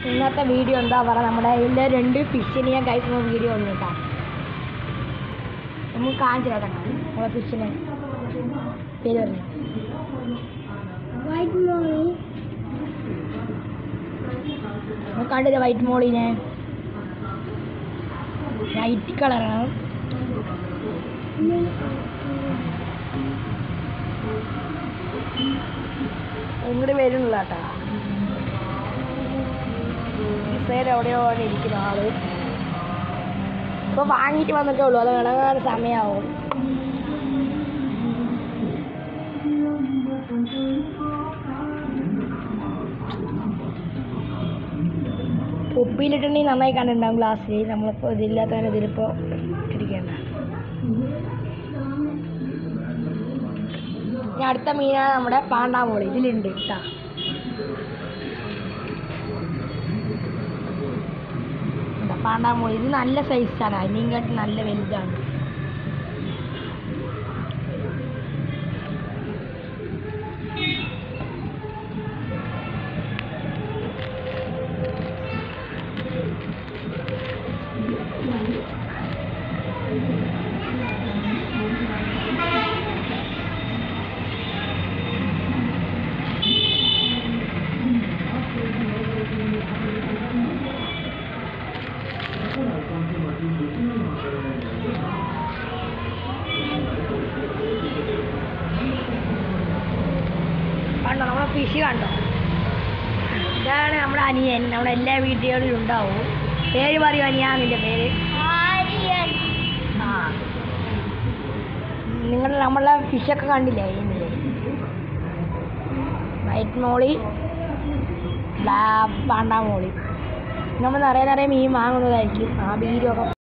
ഇന്നത്തെ വീഡിയോ എന്താ പറയുക നമ്മുടെ ഇതിൻ്റെ രണ്ട് ഫിഷിനെ ഞാൻ കഴിക്കുന്ന വീഡിയോ ഒന്ന് കേട്ടോ നമുക്ക് കാണിച്ചു തരാം നമ്മളെ ഫിഷിനെ പേര് പറഞ്ഞു വൈറ്റ് മോളി നമുക്ക് കണ്ടില്ല വൈറ്റ് മോളിനെ വൈറ്റ് കളറാണ് ഇങ്ങോട്ട് വരുന്നില്ല കേട്ടാ ഈ സൈഡ് എവിടെയോ ആണ് ഇരിക്കുന്ന ആള് ഇപ്പൊ വാങ്ങിയിട്ട് വന്നിട്ടേ ഉള്ളൂ അത് ഇളകാൻ സമയമാവും ഉപ്പിലിട്ടുണ്ടെങ്കിൽ നന്നായി കണ്ടിട്ടുണ്ടാവും ഗ്ലാസ്സിൽ നമ്മളിപ്പോൾ ഇതില്ലാത്തവരെ ഇതിലിപ്പോൾ ഇരിക്കേണ്ട ഇനി അടുത്ത മീനാണ് നമ്മുടെ പാണ്ടാമോളി ഇതിലുണ്ട് കേട്ടാ ഇതാ പാണ്ടാമോളി ഇത് നല്ല സൈസാണ് അതിനെയും കാട്ടി നല്ല വലുതാണ് കണ്ടോ നമ്മുടെ ഫിഷ് കണ്ടോ ഇതാണ് നമ്മുടെ അനിയൻ നമ്മുടെ എല്ലാ വീഡിയോയിലും ഉണ്ടാവും പേര് പറയൂ അനിയാന്നിൻ്റെ പേര് ആര്യൻ ആ നിങ്ങൾ നമ്മളെ ഫിഷൊക്കെ കണ്ടില്ലേ ഇതിൻ്റെ വൈറ്റ് മോളി ബ്ലാ പാണ്ടാ മോളി നമ്മൾ നിറയെ നിറയെ മീൻ വാങ്ങുന്നതായിരിക്കും ആ ബീരുമൊക്കെ